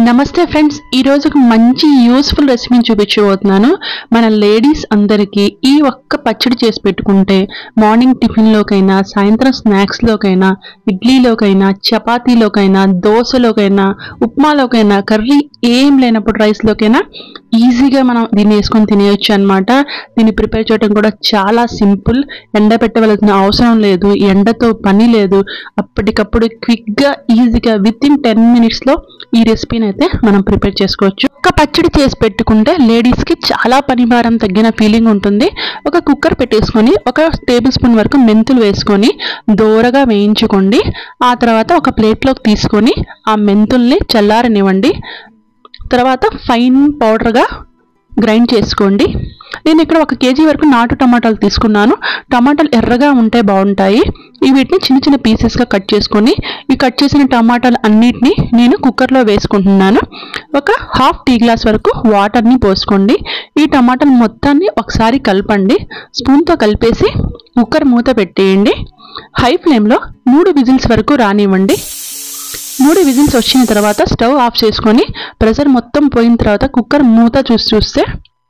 నమస్తే ఫ్రెండ్స్ ఈ రోజు ఒక మంచి యూస్ఫుల్ రెసిపీని చూపించబోతున్నాను మన లేడీస్ అందరికీ ఈ ఒక్క పచ్చడి చేసి పెట్టుకుంటే మార్నింగ్ టిఫిన్లోకైనా సాయంత్రం స్నాక్స్లోకైనా ఇడ్లీలోకైనా చపాతీలోకైనా దోశలోకైనా ఉప్మాలోకైనా కర్రీ ఏం లేనప్పుడు రైస్లోకైనా ఈజీగా మనం దీన్ని వేసుకొని తినేయొచ్చు అనమాట దీన్ని ప్రిపేర్ చేయడం కూడా చాలా సింపుల్ ఎండ పెట్టవలసిన అవసరం లేదు ఎండతో పని లేదు అప్పటికప్పుడు క్విక్గా ఈజీగా విత్ ఇన్ టెన్ మినిట్స్లో ఈ రెసిపీని అయితే మనం ప్రిపేర్ చేసుకోవచ్చు ఒక పచ్చడి చేసి పెట్టుకుంటే లేడీస్కి చాలా పని భారం తగ్గిన ఫీలింగ్ ఉంటుంది ఒక కుక్కర్ పెట్టేసుకొని ఒక టేబుల్ స్పూన్ వరకు మెంతులు వేసుకొని దోరగా వేయించుకోండి ఆ తర్వాత ఒక ప్లేట్లోకి తీసుకొని ఆ మెంతుల్ని చల్లారనివ్వండి తర్వాత ఫైన్ పౌడర్గా గ్రైండ్ చేసుకోండి నేను ఇక్కడ ఒక కేజీ వరకు నాటు టమాటాలు తీసుకున్నాను టమాటాలు ఎర్రగా ఉంటే బాగుంటాయి ఈ వీటిని చిన్న చిన్న పీసెస్గా కట్ చేసుకొని ఈ కట్ చేసిన టమాటాలు అన్నిటినీ నేను కుక్కర్లో వేసుకుంటున్నాను ఒక హాఫ్ టీ గ్లాస్ వరకు వాటర్ని పోసుకోండి ఈ టమాటాలు మొత్తాన్ని ఒకసారి కలపండి స్పూన్తో కలిపేసి కుక్కర్ మూత పెట్టేయండి హై ఫ్లేమ్లో మూడు విజిల్స్ వరకు రానివ్వండి మూడు విజిల్స్ వచ్చిన తర్వాత స్టవ్ ఆఫ్ చేసుకొని ప్రెషర్ మొత్తం పోయిన తర్వాత కుక్కర్ మూత చూసి చూస్తే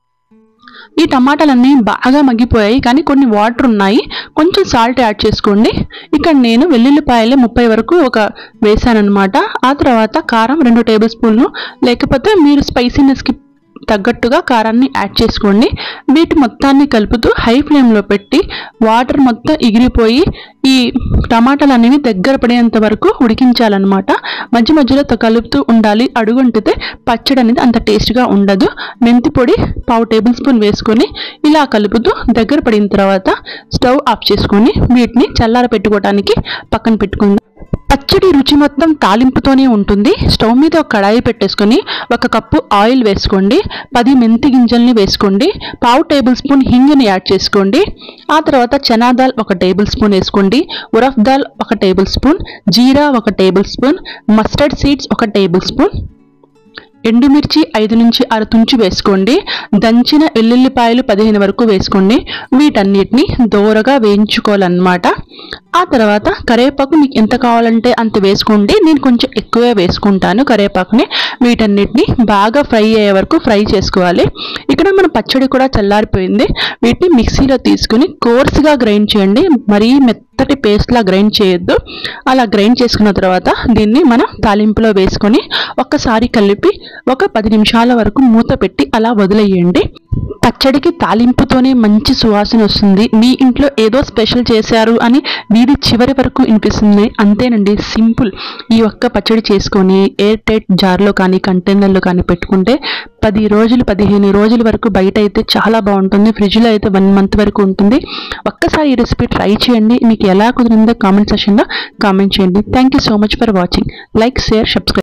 ఈ టమాటాలన్నీ బాగా మగ్గిపోయాయి కానీ కొన్ని వాటర్ ఉన్నాయి కొంచెం సాల్ట్ యాడ్ చేసుకోండి ఇక్కడ నేను వెల్లుల్లిపాయలు ముప్పై వరకు ఒక వేసానమాట ఆ తర్వాత కారం రెండు టేబుల్ స్పూన్లు లేకపోతే మీరు స్పైసీనెస్కి తగ్గట్టుగా కారాన్ని యాడ్ చేసుకోండి వీటి మొత్తాన్ని కలుపుతూ హై ఫ్లేమ్లో పెట్టి వాటర్ మొత్తం ఎగిరిపోయి ఈ టమాటాలు అనేవి దగ్గర పడేంత వరకు ఉడికించాలన్నమాట మధ్య మధ్యలో త- కలుపుతూ ఉండాలి అడుగుంటితే పచ్చడి అనేది అంత టేస్ట్గా ఉండదు మెంతి పొడి పావు టేబుల్ స్పూన్ వేసుకొని ఇలా కలుపుతూ దగ్గర పడిన తర్వాత స్టవ్ ఆఫ్ చేసుకొని వీటిని చల్లార పెట్టుకోవడానికి పక్కన పెట్టుకుందాం పచ్చడి రుచి మొత్తం తాలింపుతోనే ఉంటుంది స్టవ్ మీద ఒక కడాయి పెట్టేసుకొని ఒక కప్పు ఆయిల్ వేసుకోండి పది మెంతి గింజల్ని వేసుకోండి పావు టేబుల్ స్పూన్ హింగుని యాడ్ చేసుకోండి ఆ తర్వాత చనా దాల్ ఒక టేబుల్ స్పూన్ వేసుకోండి ఉరఫ్ దాల్ ఒక టేబుల్ స్పూన్ జీరా ఒక టేబుల్ స్పూన్ మస్టర్డ్ సీడ్స్ ఒక టేబుల్ స్పూన్ ఎండుమిర్చి ఐదు నుంచి ఆరు తుంచి వేసుకోండి దంచిన వెల్లుల్లిపాయలు పదిహేను వరకు వేసుకోండి వీటన్నిటిని దోరగా వేయించుకోవాలన్నమాట ఆ తర్వాత కరివేపాకు మీకు ఎంత కావాలంటే అంత వేసుకోండి నేను కొంచెం ఎక్కువే వేసుకుంటాను కరివేపాకుని వీటన్నిటిని బాగా ఫ్రై అయ్యే వరకు ఫ్రై చేసుకోవాలి ఇక్కడ మన పచ్చడి కూడా చల్లారిపోయింది వీటిని మిక్సీలో తీసుకుని కోర్స్గా గ్రైండ్ చేయండి మరీ మెత్తటి పేస్ట్లా గ్రైండ్ చేయొద్దు అలా గ్రైండ్ చేసుకున్న తర్వాత దీన్ని మనం తాలింపులో వేసుకొని ఒక్కసారి కలిపి ఒక పది నిమిషాల వరకు మూత పెట్టి అలా వదిలేయండి పచ్చడికి తాలింపుతోనే మంచి సువాసన వస్తుంది మీ ఇంట్లో ఏదో స్పెషల్ చేశారు అని వీడి చివరి వరకు వినిపిస్తుంది అంతేనండి సింపుల్ ఈ ఒక్క పచ్చడి చేసుకొని ఎయిర్ టైట్ జార్లో కానీ కంటైనర్లో కానీ పెట్టుకుంటే పది రోజులు పదిహేను రోజుల వరకు బయట అయితే చాలా బాగుంటుంది ఫ్రిడ్జ్లో అయితే వన్ మంత్ వరకు ఉంటుంది ఒక్కసారి ఈ రెసిపీ ట్రై చేయండి మీకు ఎలా కుదిరిందో కామెంట్ సెషన్లో కామెంట్ చేయండి thank you so much for watching like share subscribe